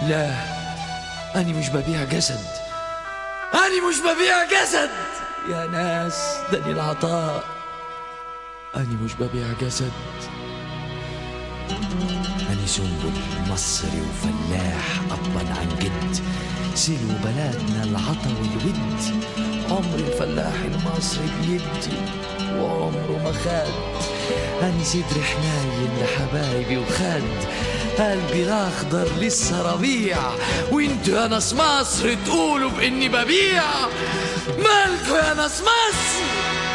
لا أني مش ببيع جسد أني مش ببيع جسد يا ناس دني العطاء أني مش ببيع جسد أني سنبل مصري وفلاح أبا عن جد سلو بلادنا العطا والود عمر الفلاح المصري بيدي وعمره ما خد أني صدري حنين لحبايبي وخد قلبي الأخضر لسه ربيع وانتوا يا ناس مصر تقولوا بإني ببيع مالكوا يا ناس مصر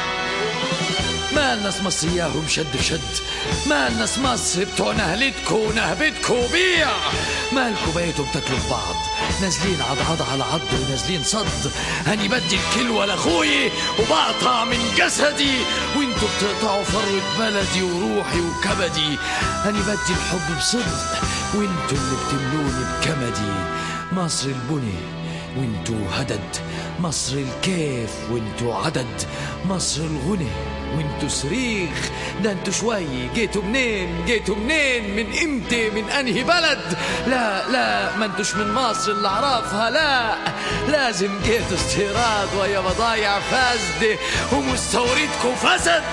مال ناس مصر ياهم شد في شد مال ناس مصر بتوع نهلتكو ونهبتكو بيع مالكو بقيتوا بتاكلوا في بعض نازلين عضعض على عض ونازلين صد هني بدي الكلوة لاخوي وبقطع من جسدي وانتوا بتقطعوا فروة بلدي وروحي وكبدي هني بدي الحب بصدق وانتوا اللي بتملوني بكمدي مصر البني وانتوا هدد مصر الكيف وانتوا عدد مصر الغنى وانتوا صريخ ده انتوا شوي جيتوا منين جيتوا منين من امتى من انهي بلد لا لا ما انتوش من مصر اللي اعرفها لا لازم جيتوا استيراد ويا بضايع فاسدة ومستوردكم فسد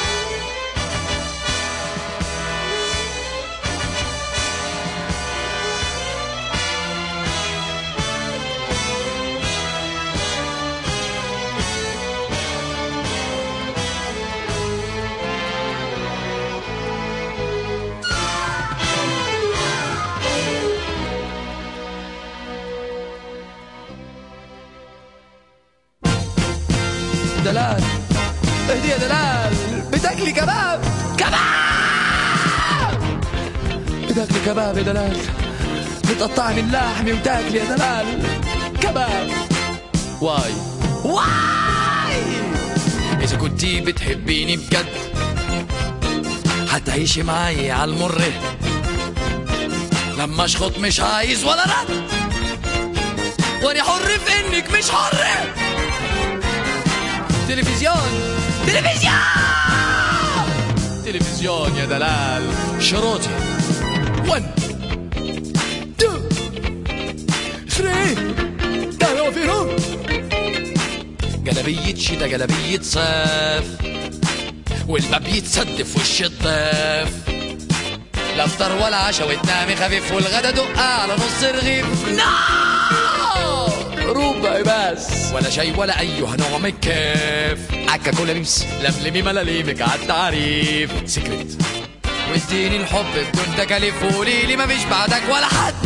دلال اهدي يا دلال بتاكلي كباب كباب بتاكلي كباب يا دلال بتقطعني اللحم وتاكلي يا دلال كباب واي واي اذا كنتي بتحبيني بجد هتعيشي معايا على المر لما اشخط مش عايز ولا رد وانا حر في انك مش حر تلفزيون تلفزيون تلفزيون يا دلال شروطي 1 2 3 تعالوا فيهم جلبية شتا جلبية صيف والباب يتسد في وش الضيف لا فطر ولا عشا وتنامي خفيف والغدا دقة على نص رغيف نار ربع بس ولا شيء ولا أيها نوع من الكيف عكا كولا بيبس لملمي ملاليمك عالتعريف سكرت واديني الحب بدون تكاليف وقولي لي مفيش بعدك ولا حد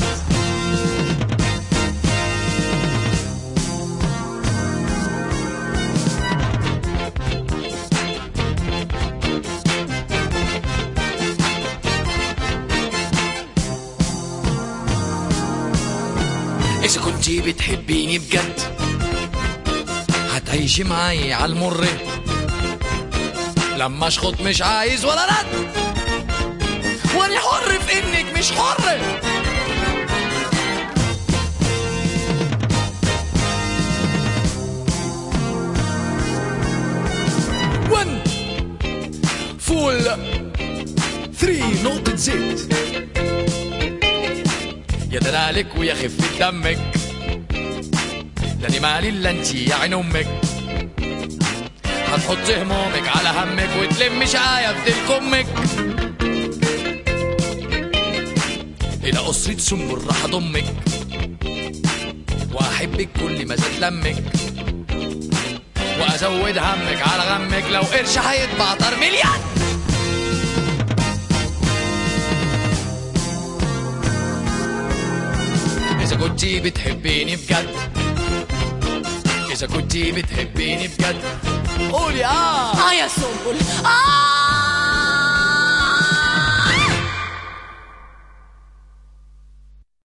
إذا كنتي بتحبيني بجد هتعيشي معايا على المر لما اشخط مش عايز ولا رد وانا حر في انك مش حر ون فول ثري نقطة زيت يا دلالك ويا خفة دمك لاني مالي الا انتي يا عين امك هتحط همومك على همك وتلم شقايا في ديل امك الى قصرة سنبل راح اضمك واحبك كل ما زاد لمك وازود همك على غمك لو قرش هيتبعتر مليون إذا كنتي بتحبيني بجد إذا كنتي بتحبيني بجد قولي آه اه يا سنبل اه